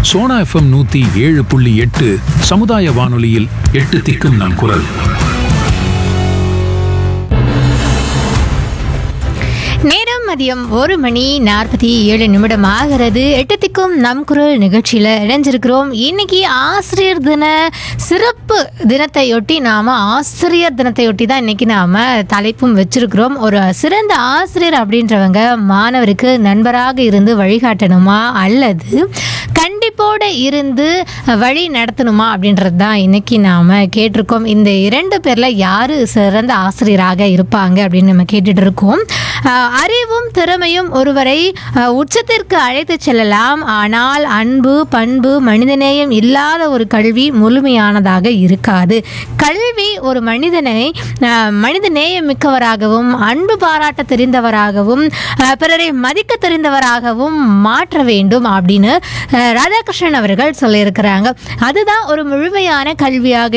Sona FM நூத்தி ஏழு புள்ளி எட்டு சமுதாய வானொலியில் எட்டு திக்கும் நம் குரல் நேரம் மதியம் ஒரு மணி நாற்பத்தி ஏழு நிமிடம் ஆகிறது எட்டத்திக்கும் நம் குரல் நிகழ்ச்சியில் இணைஞ்சிருக்கிறோம் இன்னைக்கு ஆசிரியர் தின சிறப்பு தினத்தையொட்டி நாம் ஆசிரியர் தினத்தையொட்டி தான் இன்னைக்கு நாம் தலைப்பும் வச்சிருக்கிறோம் ஒரு சிறந்த ஆசிரியர் அப்படின்றவங்க மாணவருக்கு நண்பராக இருந்து வழிகாட்டணுமா அல்லது கண்டிப்போடு இருந்து வழி நடத்தணுமா அப்படின்றது தான் இன்னைக்கு நாம் கேட்டிருக்கோம் இந்த இரண்டு பேரில் யார் சிறந்த ஆசிரியராக இருப்பாங்க அப்படின்னு நம்ம கேட்டுட்டு இருக்கோம் ஆஹ் அறிவும் திறமையும் ஒருவரை ஆஹ் உச்சத்திற்கு அழைத்து செல்லலாம் ஆனால் அன்பு பண்பு மனிதநேயம் இல்லாத ஒரு கல்வி முழுமையானதாக இருக்காது கல்வி ஒரு மனிதனை ஆஹ் மனித நேயம் மிக்கவராகவும் அன்பு பாராட்ட தெரிந்தவராகவும் ஆஹ் பிறரை மதிக்க தெரிந்தவராகவும் மாற்ற வேண்டும் அப்படின்னு ஆஹ் ராதாகிருஷ்ணன் அவர்கள் சொல்லியிருக்கிறாங்க அதுதான் ஒரு முழுமையான கல்வியாக